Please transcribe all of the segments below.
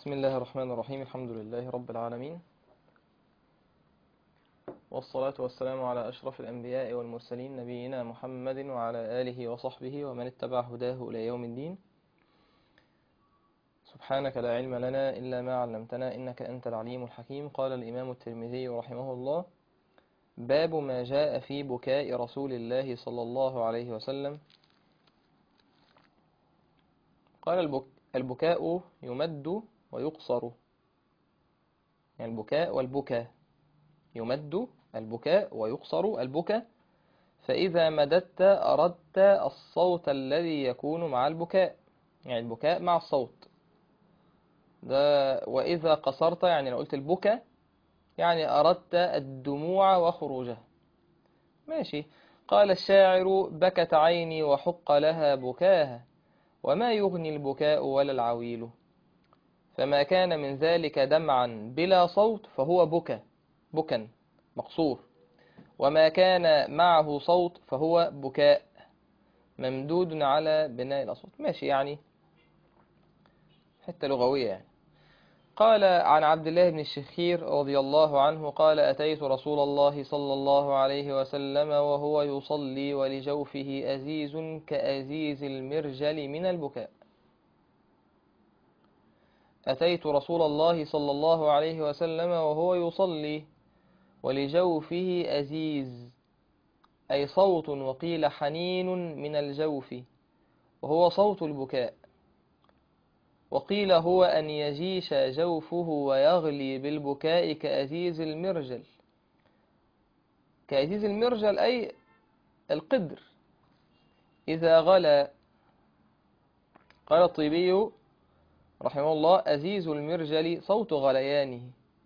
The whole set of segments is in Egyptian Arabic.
بسم الله الرحمن الرحيم الحمد لله رب العالمين والصلاة والسلام على أشرف الأنبياء والمرسلين نبينا محمد وعلى آله وصحبه ومن اتبع هداه إلى يوم الدين سبحانك لا علم لنا إلا ما علمتنا إنك أنت العليم الحكيم قال الإمام الترمذي رحمه الله باب ما جاء في بكاء رسول الله صلى الله عليه وسلم قال البك البكاء يمد ويقصر يعني البكاء والبكاء يمد البكاء ويقصر البكاء فإذا مددت أردت الصوت الذي يكون مع البكاء يعني البكاء مع الصوت ده وإذا قصرت يعني لو قلت البكاء يعني أردت الدموع وخروجها ماشي قال الشاعر بكت عيني وحق لها بكاها وما يغني البكاء ولا العويل فما كان من ذلك دمعا بلا صوت فهو بكى بكا مقصور وما كان معه صوت فهو بكاء ممدود على بناء الأصوات ماشي يعني حتى لغوية يعني قال عن عبد الله بن الشخير رضي الله عنه قال أتيت رسول الله صلى الله عليه وسلم وهو يصلي ولجوفه أزيز كأزيز المرجل من البكاء أتيت رسول الله صلى الله عليه وسلم وهو يصلي ولجوفه أزيز أي صوت وقيل حنين من الجوف وهو صوت البكاء وقيل هو أن يجيش جوفه ويغلي بالبكاء كأزيز المرجل كأزيز المرجل أي القدر إذا غلى قال الطيبي رحمه الله أزيز المرجل صوت غليانه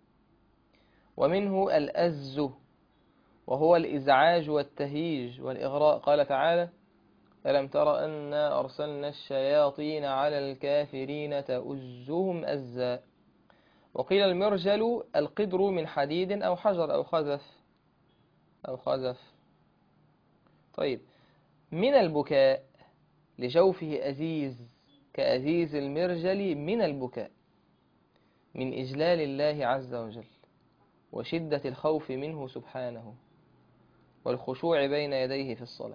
ومنه الأز وهو الإزعاج والتهيج والإغراء قال تعالى ألم تر أنا أرسلنا الشياطين على الكافرين تؤزهم أزا وقيل المرجل القدر من حديد أو حجر أو خزف أو خزف طيب من البكاء لجوفه أزيز كأزيز المرجل من البكاء من إجلال الله عز وجل وشدة الخوف منه سبحانه والخشوع بين يديه في الصلاة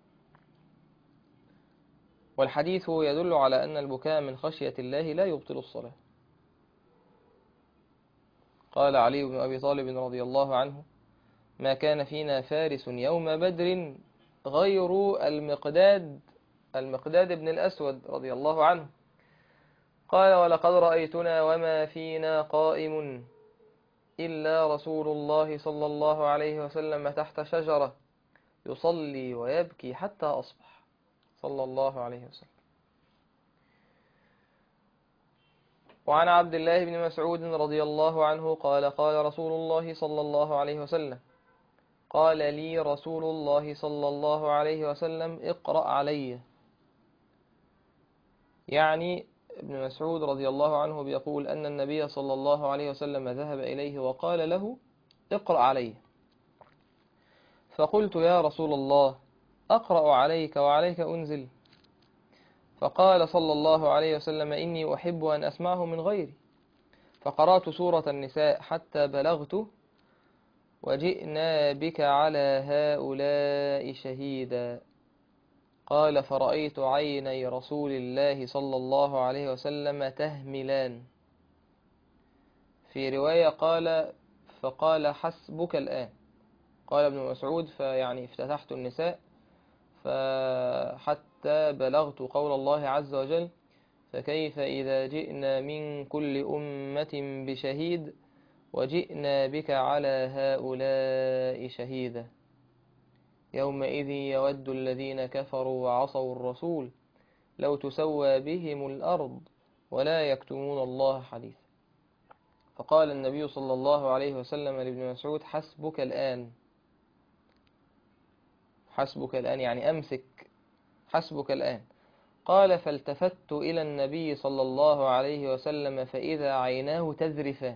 والحديث يدل على أن البكاء من خشية الله لا يبطل الصلاة قال علي بن أبي طالب رضي الله عنه ما كان فينا فارس يوم بدر غير المقداد المقداد بن الأسود رضي الله عنه قال ولقد رأيتنا وما فينا قائم إلا رسول الله صلى الله عليه وسلم تحت شجرة يصلي ويبكي حتى أصبح صلى الله عليه وسلم وعن عبد الله بن مسعود رضي الله عنه قال قال رسول الله صلى الله عليه وسلم قال لي رسول الله صلى الله عليه وسلم اقرأ علي يعني ابن مسعود رضي الله عنه بيقول أن النبي صلى الله عليه وسلم ذهب إليه وقال له اقرأ علي فقلت يا رسول الله أقرأ عليك وعليك أنزل فقال صلى الله عليه وسلم إني أحب أن أسمعه من غيري فقرأت سورة النساء حتى بلغت وجئنا بك على هؤلاء شهيدا قال فرأيت عيني رسول الله صلى الله عليه وسلم تهملان في رواية قال فقال حسبك الآن قال ابن مسعود فيعني افتتحت النساء فحتى بلغت قول الله عز وجل فكيف إذا جئنا من كل أمة بشهيد وجئنا بك على هؤلاء شهيدا يومئذ يود الذين كفروا وعصوا الرسول لو تسوى بهم الأرض ولا يكتمون الله حديثا فقال النبي صلى الله عليه وسلم لابن مسعود حسبك الآن حسبك الآن يعني أمسك حسبك الآن قال فالتفت إلى النبي صلى الله عليه وسلم فإذا عيناه تذرفان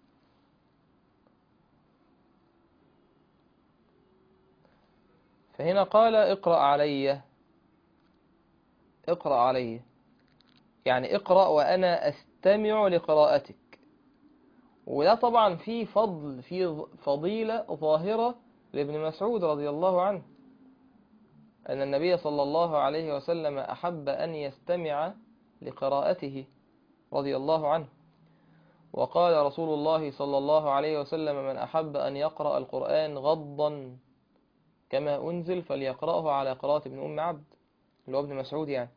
فهنا قال اقرأ علي اقرأ علي يعني اقرأ وأنا يستمع لقراءتك وده طبعا فيه فضل فيه فضيلة ظاهرة لابن مسعود رضي الله عنه أن النبي صلى الله عليه وسلم أحب أن يستمع لقراءته رضي الله عنه وقال رسول الله صلى الله عليه وسلم من أحب أن يقرأ القرآن غضا كما أنزل فليقرأه على قراءة ابن أم عبد اللي هو ابن مسعود يعني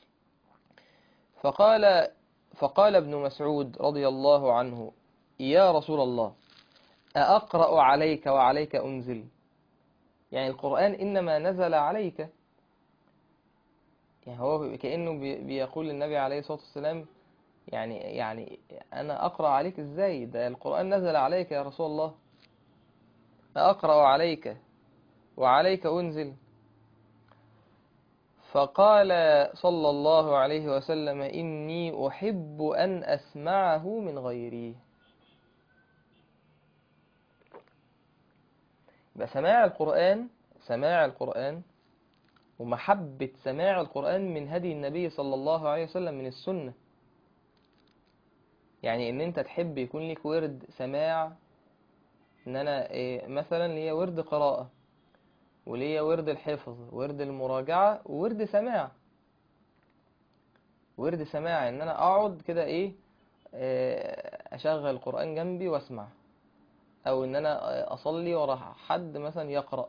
فقال فقال ابن مسعود رضي الله عنه يا رسول الله أأقرأ عليك وعليك أنزل يعني القرآن إنما نزل عليك يعني هو كأنه بيقول للنبي عليه الصلاة والسلام يعني يعني أنا أقرأ عليك إزاي ده القرآن نزل عليك يا رسول الله أقرأ عليك وعليك أنزل فقال صلى الله عليه وسلم إني أحب أن أسمعه من غيري يبقى سماع القرآن سماع القرآن ومحبة سماع القرآن من هدي النبي صلى الله عليه وسلم من السنة يعني ان انت تحب يكون لك ورد سماع ان انا إيه مثلا ليا ورد قراءة وليا ورد الحفظ ورد المراجعة وورد سماع ورد سماع ان انا اقعد كده ايه اشغل القرآن جنبي واسمع او ان انا اصلي ورا حد مثلا يقرأ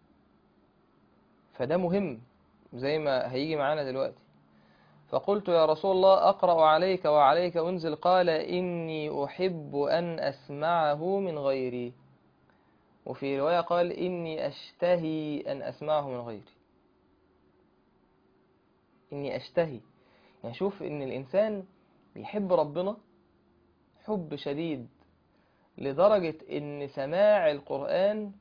فده مهم زي ما هيجي معانا دلوقتي فقلت يا رسول الله أقرأ عليك وعليك أنزل قال إني أحب أن أسمعه من غيري وفي رواية قال إني أشتهي أن أسمعه من غيري إني أشتهي يعني شوف إن الإنسان بيحب ربنا حب شديد لدرجة إن سماع القرآن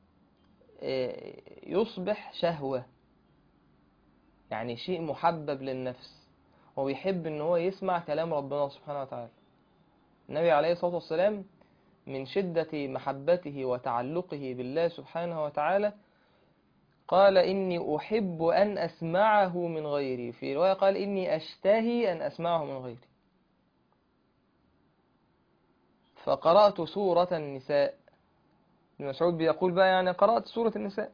يصبح شهوة يعني شيء محبب للنفس هو بيحب ان هو يسمع كلام ربنا سبحانه وتعالى النبي عليه الصلاة والسلام من شدة محبته وتعلقه بالله سبحانه وتعالى قال إني أحب أن أسمعه من غيري في رواية قال إني أشتهي أن أسمعه من غيري فقرأت سورة النساء ابن مسعود بيقول بقى يعني قرأت سورة النساء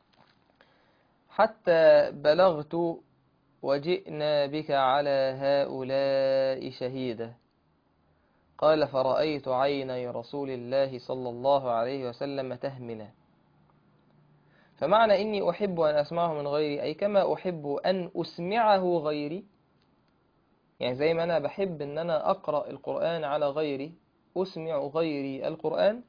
حتى بلغت وجئنا بك على هؤلاء شهيدا قال فرأيت عيني رسول الله صلى الله عليه وسلم تهملا فمعنى إني أحب أن أسمعه من غيري أي كما أحب أن أسمعه غيري يعني زي ما أنا بحب أن أنا أقرأ القرآن على غيري أسمع غيري القرآن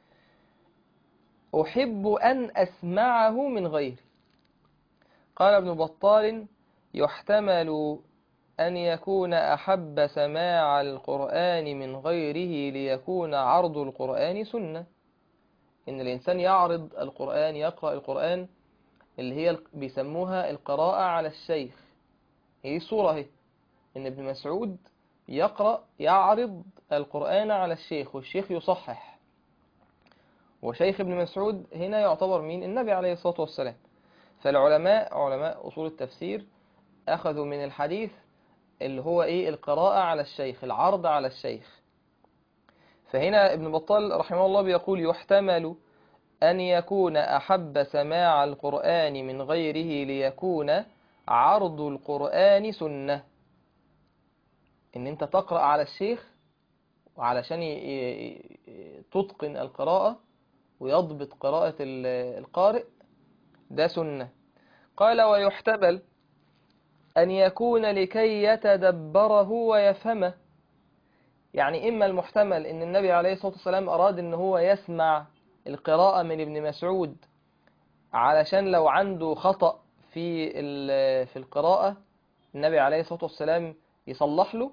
أحب أن أسمعه من غيري قال ابن بطال يحتمل أن يكون أحب سماع القرآن من غيره ليكون عرض القرآن سنة إن الإنسان يعرض القرآن يقرأ القرآن اللي هي بيسموها القراءة على الشيخ هي صورة هي إن ابن مسعود يقرأ يعرض القرآن على الشيخ والشيخ يصحح وشيخ ابن مسعود هنا يعتبر مين النبي عليه الصلاة والسلام فالعلماء علماء أصول التفسير أخذوا من الحديث اللي هو إيه القراءة على الشيخ العرض على الشيخ فهنا ابن بطال رحمه الله بيقول يحتمل أن يكون أحب سماع القرآن من غيره ليكون عرض القرآن سنة إن أنت تقرأ على الشيخ وعلشان تتقن القراءة ويضبط قراءة القارئ ده سنة قال ويحتمل أن يكون لكي يتدبره ويفهمه يعني إما المحتمل أن النبي عليه الصلاة والسلام أراد أن هو يسمع القراءة من ابن مسعود علشان لو عنده خطأ في في القراءة النبي عليه الصلاة والسلام يصلح له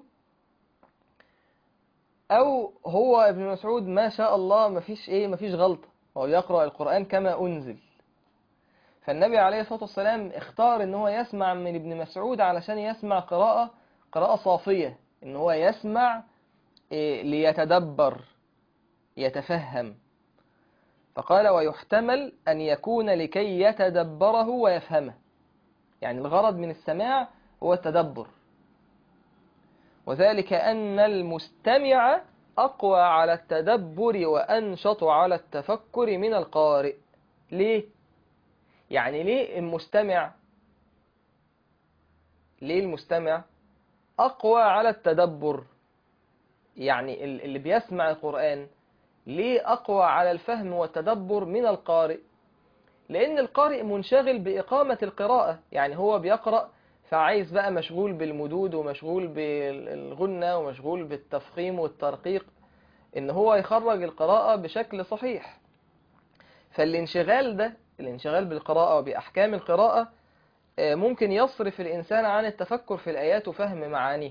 أو هو ابن مسعود ما شاء الله مفيش إيه مفيش غلطة هو يقرأ القرآن كما أنزل فالنبي عليه الصلاة والسلام اختار ان هو يسمع من ابن مسعود علشان يسمع قراءة قراءة صافية ان هو يسمع ليتدبر يتفهم فقال ويحتمل أن يكون لكي يتدبره ويفهمه يعني الغرض من السماع هو التدبر وذلك أن المستمع أقوى على التدبر وأنشط على التفكر من القارئ ليه؟ يعني ليه المستمع ليه المستمع أقوى على التدبر يعني ال- اللي بيسمع القرآن ليه أقوى على الفهم والتدبر من القارئ لأن القارئ منشغل بإقامة القراءة يعني هو بيقرأ فعايز بقى مشغول بالمدود ومشغول بالغنة ومشغول بالتفخيم والترقيق إن هو يخرج القراءة بشكل صحيح فالانشغال ده الانشغال بالقراءة وبأحكام القراءة آه، ممكن يصرف الإنسان عن التفكر في الآيات وفهم معانيها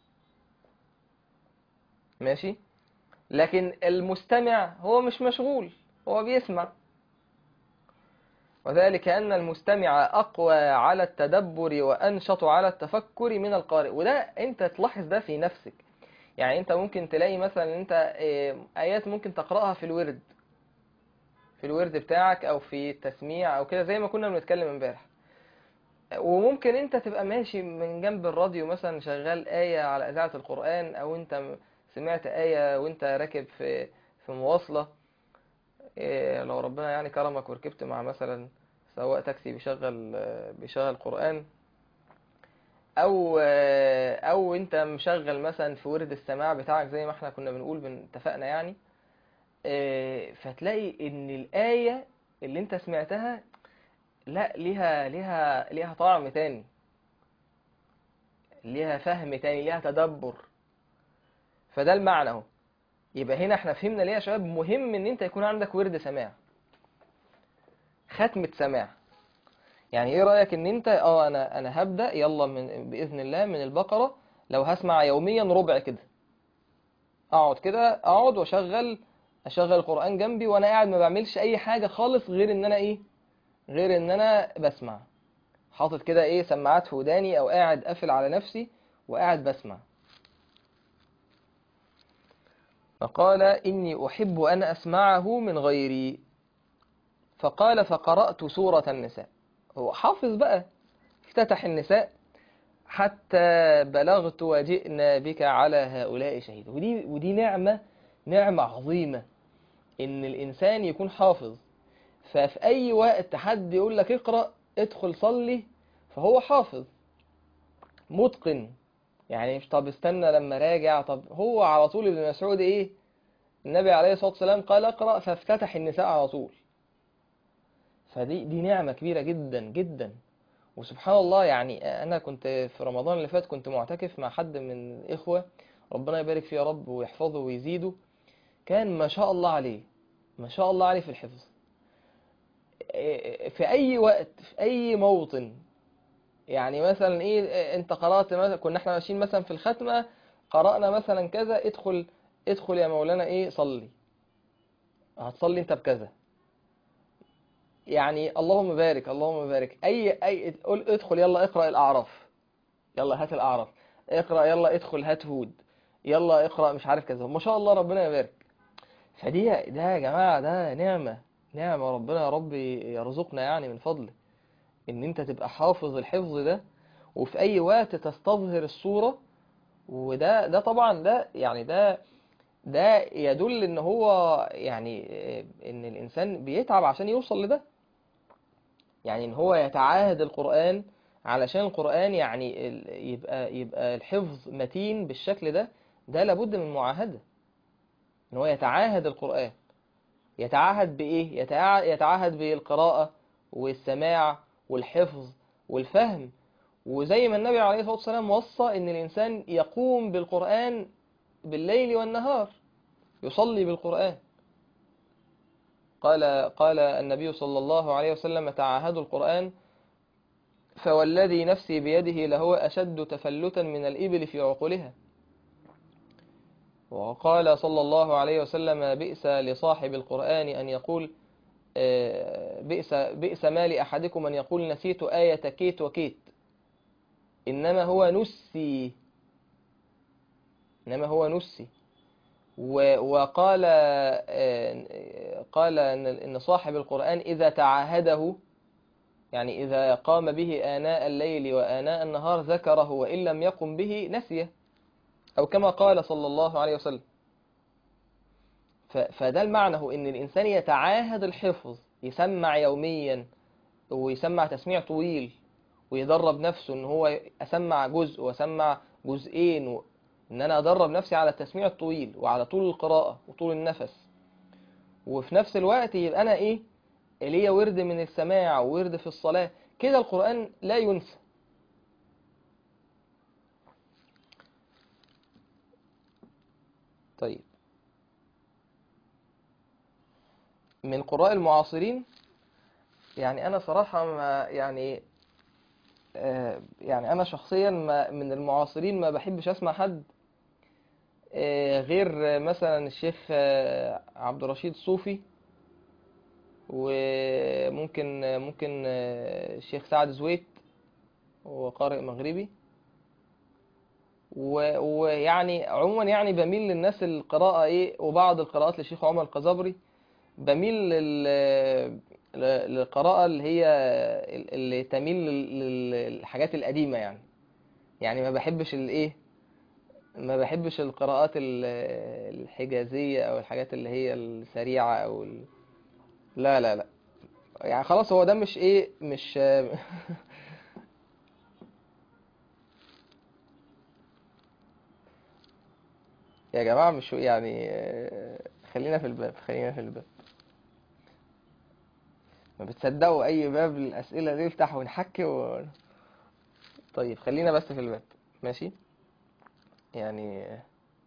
ماشي لكن المستمع هو مش مشغول هو بيسمع وذلك أن المستمع أقوى على التدبر وأنشط على التفكر من القارئ وده أنت تلاحظ ده في نفسك يعني أنت ممكن تلاقي مثلا أنت آه، آيات ممكن تقرأها في الورد في الورد بتاعك أو في التسميع أو كده زي ما كنا بنتكلم امبارح وممكن انت تبقى ماشي من جنب الراديو مثلا شغال آية على إذاعة القرآن أو انت م- سمعت آية وانت راكب في في مواصلة إيه لو ربنا يعني كرمك وركبت مع مثلا سواق تاكسي بيشغل آه، بيشغل قرآن أو آه، أو انت مشغل مثلا في ورد السماع بتاعك زي ما احنا كنا بنقول بن- اتفقنا يعني آه، فتلاقي ان الآية اللي انت سمعتها لا ليها ليها ليها طعم تاني ليها فهم تاني ليها تدبر فده المعنى اهو يبقى هنا احنا فهمنا ليه يا شباب مهم ان انت يكون عندك ورد سماع ختمة سماع يعني ايه رأيك ان انت اه انا انا هبدأ يلا من بإذن الله من البقرة لو هسمع يوميا ربع كده اقعد كده اقعد واشغل اشغل القرآن جنبي وانا قاعد ما بعملش اي حاجة خالص غير ان انا ايه غير ان انا بسمع حاطط كده ايه سماعات في وداني او قاعد قافل على نفسي وقاعد بسمع فقال إني أحب أن أسمعه من غيري فقال فقرأت سورة النساء هو حافظ بقى افتتح النساء حتى بلغت وجئنا بك على هؤلاء شهيد ودي, ودي نعمة نعمة عظيمة إن الإنسان يكون حافظ ففي أي وقت حد يقول لك اقرأ ادخل صلي فهو حافظ متقن يعني مش طب استنى لما راجع طب هو على طول ابن مسعود ايه النبي عليه الصلاة والسلام قال اقرأ فافتتح النساء على طول فدي دي نعمة كبيرة جدا جدا وسبحان الله يعني أنا كنت في رمضان اللي فات كنت معتكف مع حد من الإخوة ربنا يبارك فيه يا رب ويحفظه ويزيده كان ما شاء الله عليه ما شاء الله عليه في الحفظ في أي وقت في أي موطن يعني مثلا إيه أنت قرأت مثلا كنا إحنا ماشيين مثلا في الختمة قرأنا مثلا كذا ادخل ادخل يا مولانا إيه صلي هتصلي أنت بكذا يعني اللهم بارك اللهم بارك اي اي قول ادخل يلا اقرا الاعراف يلا هات الاعراف اقرا يلا ادخل هات هود يلا اقرا مش عارف كذا ما شاء الله ربنا يبارك فدي ده يا جماعه ده نعمه نعمه ربنا يا رب يرزقنا يعني من فضله ان انت تبقى حافظ الحفظ ده وفي اي وقت تستظهر الصوره وده ده طبعا ده يعني ده ده يدل ان هو يعني ان الانسان بيتعب عشان يوصل لده يعني ان هو يتعاهد القرآن علشان القرآن يعني ال- يبقى يبقى الحفظ متين بالشكل ده ده لابد من معاهدة ان هو يتعاهد القرآن يتعاهد بإيه يتع- يتعاهد بالقراءة والسماع والحفظ والفهم وزي ما النبي عليه الصلاة والسلام وصى ان الانسان يقوم بالقرآن بالليل والنهار يصلي بالقرآن قال قال النبي صلى الله عليه وسلم تعاهدوا القرآن فوالذي نفسي بيده لهو أشد تفلتا من الإبل في عقلها وقال صلى الله عليه وسلم بئس لصاحب القرآن أن يقول آه، بئس, بئس ما لأحدكم أن يقول نسيت آية كيت وكيت إنما هو نسي إنما هو نسي و- وقال آه، قال إن إن صاحب القرآن إذا تعاهده يعني إذا قام به آناء الليل وآناء النهار ذكره وإن لم يقم به نسيه أو كما قال صلى الله عليه وسلم ف- فده المعنى هو إن الإنسان يتعاهد الحفظ يسمع يوميا ويسمع تسميع طويل ويدرب نفسه إن هو أسمع جزء وأسمع جزئين و... إن أنا أدرب نفسي على التسميع الطويل وعلى طول القراءة وطول النفس وفي نفس الوقت يبقى أنا إيه ليا ورد من السماع وورد في الصلاة كده القرآن لا ينسى طيب من قراء المعاصرين يعني أنا صراحة ما يعني آه، يعني أنا شخصيا ما من المعاصرين ما بحبش أسمع حد آه، غير مثلا الشيخ آه، عبد الرشيد الصوفي وممكن ممكن آه، الشيخ سعد زويت هو قارئ مغربي و- ويعني عموما يعني بميل للناس القراءة ايه وبعض القراءات للشيخ عمر القذبري بميل لل ل- للقراءة اللي هي اللي تميل لل- للحاجات القديمة يعني يعني ما بحبش الايه ما بحبش القراءات ال- الحجازية او الحاجات اللي هي السريعة او ال... لا لا لا يعني خلاص هو ده مش ايه مش يا جماعة مش يعني آه، خلينا في الباب خلينا في الباب ما بتصدقوا أي باب الأسئلة دي يفتح ونحكي و... طيب خلينا بس في الباب ماشي يعني آه،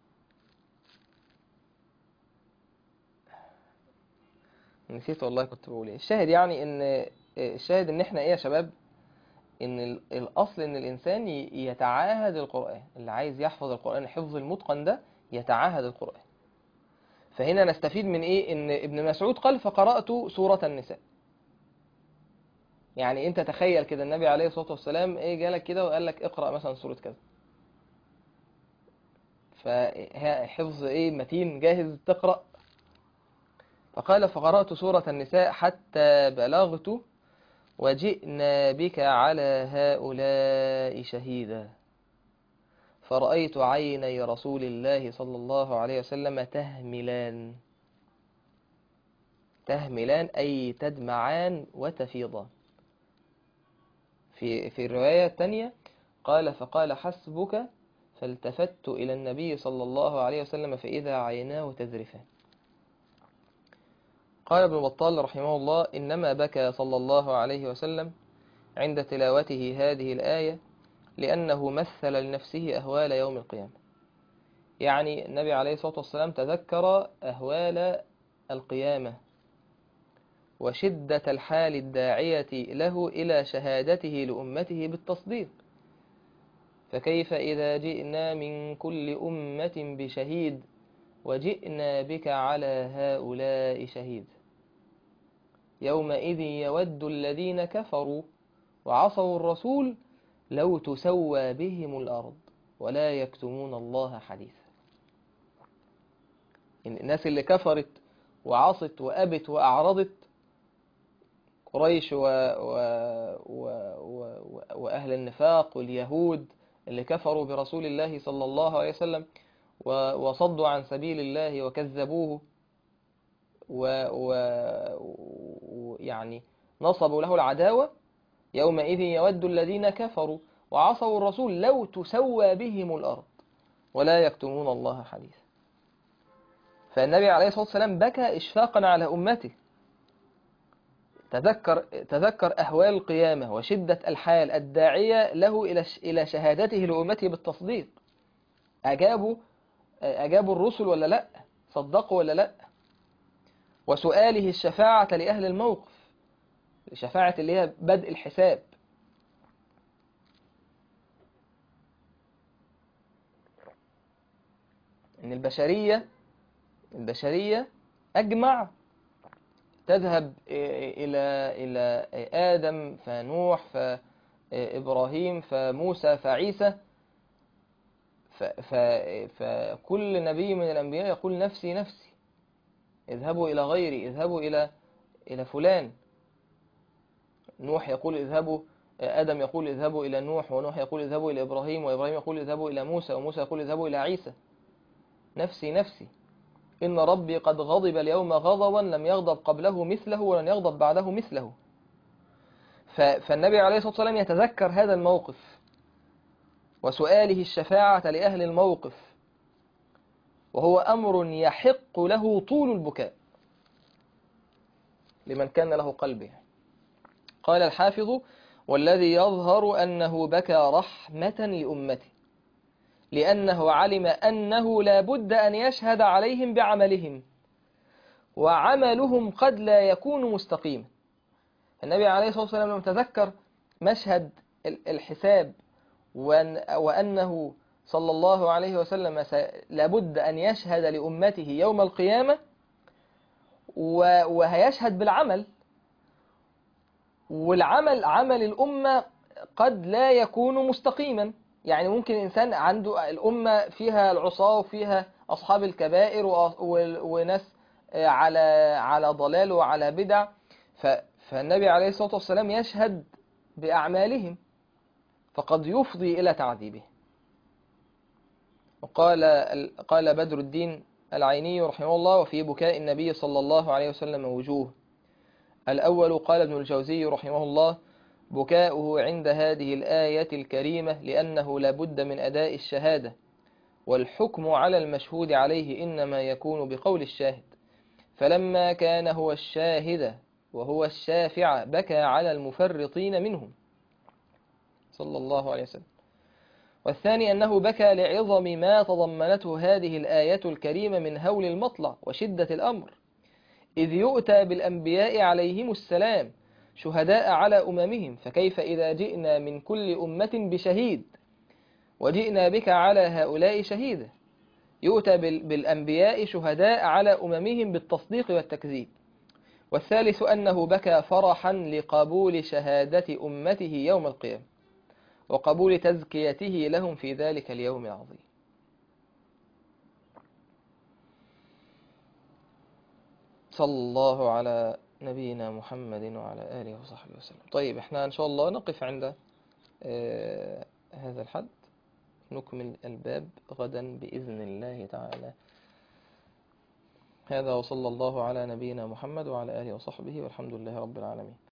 نسيت والله كنت بقول ايه الشاهد يعني ان آه، الشاهد ان احنا ايه يا شباب ان ال- الاصل ان الانسان ي- يتعاهد القرآن اللي عايز يحفظ القرآن الحفظ المتقن ده يتعاهد القرآن فهنا نستفيد من ايه ان ابن مسعود قال فقرأت سورة النساء يعني انت تخيل كده النبي عليه الصلاة والسلام ايه جالك كده وقال لك اقرأ مثلا سورة كذا فحفظ ايه متين جاهز تقرأ فقال فقرأت سورة النساء حتى بلغت وجئنا بك على هؤلاء شهيدا فرأيت عيني رسول الله صلى الله عليه وسلم تهملان تهملان أي تدمعان وتفيضان في في الرواية الثانية قال فقال حسبك فالتفت إلى النبي صلى الله عليه وسلم فإذا عيناه تذرفان قال ابن بطال رحمه الله إنما بكى صلى الله عليه وسلم عند تلاوته هذه الآية لأنه مثل لنفسه أهوال يوم القيامة يعني النبي عليه الصلاة والسلام تذكر أهوال القيامة وشدة الحال الداعية له إلى شهادته لأمته بالتصديق فكيف إذا جئنا من كل أمة بشهيد وجئنا بك على هؤلاء شهيد يومئذ يود الذين كفروا وعصوا الرسول لو تسوى بهم الأرض ولا يكتمون الله حديثا الناس اللي كفرت وعصت وأبت وأعرضت قريش و... و... و... و... وأهل النفاق واليهود اللي كفروا برسول الله صلى الله عليه وسلم و... وصدوا عن سبيل الله وكذبوه و... و... و... يعني نصبوا له العداوة يومئذ يود الذين كفروا وعصوا الرسول لو تسوى بهم الأرض ولا يكتمون الله حديثا فالنبي عليه الصلاة والسلام بكى إشفاقا على أمته تذكر تذكر أهوال القيامة وشدة الحال الداعية له إلى إلى شهادته لأمته بالتصديق أجابوا أجابوا الرسل ولا لا صدقوا ولا لا وسؤاله الشفاعة لأهل الموقف شفاعة اللي هي بدء الحساب إن البشرية البشرية أجمع تذهب إلى إلى آدم فنوح فإبراهيم فموسى فعيسى فكل نبي من الأنبياء يقول نفسي نفسي اذهبوا إلى غيري اذهبوا إلى إلى فلان نوح يقول اذهبوا آدم يقول اذهبوا إلى نوح ونوح يقول اذهبوا إلى إبراهيم وإبراهيم يقول اذهبوا إلى موسى وموسى يقول اذهبوا إلى عيسى نفسي نفسي إن ربي قد غضب اليوم غضبا لم يغضب قبله مثله ولن يغضب بعده مثله فالنبي عليه الصلاة والسلام يتذكر هذا الموقف وسؤاله الشفاعة لأهل الموقف وهو أمر يحق له طول البكاء لمن كان له قلبه قال الحافظ والذي يظهر أنه بكى رحمة لأمته لأنه علم أنه لا بد أن يشهد عليهم بعملهم وعملهم قد لا يكون مستقيما النبي عليه الصلاة والسلام لما تذكر مشهد الحساب وأنه صلى الله عليه وسلم لابد أن يشهد لأمته يوم القيامة وهيشهد بالعمل والعمل عمل الأمة قد لا يكون مستقيما يعني ممكن إنسان عنده الأمة فيها العصاة وفيها أصحاب الكبائر وناس على على ضلال وعلى بدع فالنبي عليه الصلاة والسلام يشهد بأعمالهم فقد يفضي إلى تعذيبه وقال قال بدر الدين العيني رحمه الله وفي بكاء النبي صلى الله عليه وسلم وجوه الأول قال ابن الجوزي رحمه الله بكاؤه عند هذه الآية الكريمة لأنه لابد من أداء الشهادة والحكم على المشهود عليه إنما يكون بقول الشاهد فلما كان هو الشاهد وهو الشافع بكى على المفرطين منهم صلى الله عليه وسلم والثاني أنه بكى لعظم ما تضمنته هذه الآية الكريمة من هول المطلع وشدة الأمر إذ يؤتى بالأنبياء عليهم السلام شهداء على أممهم فكيف إذا جئنا من كل أمة بشهيد وجئنا بك على هؤلاء شهيدا يؤتى بالأنبياء شهداء على أممهم بالتصديق والتكذيب والثالث أنه بكى فرحا لقبول شهادة أمته يوم القيامة وقبول تزكيته لهم في ذلك اليوم العظيم صلى الله على نبينا محمد وعلى آله وصحبه وسلم طيب احنا إن شاء الله نقف عند آه هذا الحد نكمل الباب غدا بإذن الله تعالى هذا وصلى الله على نبينا محمد وعلى آله وصحبه والحمد لله رب العالمين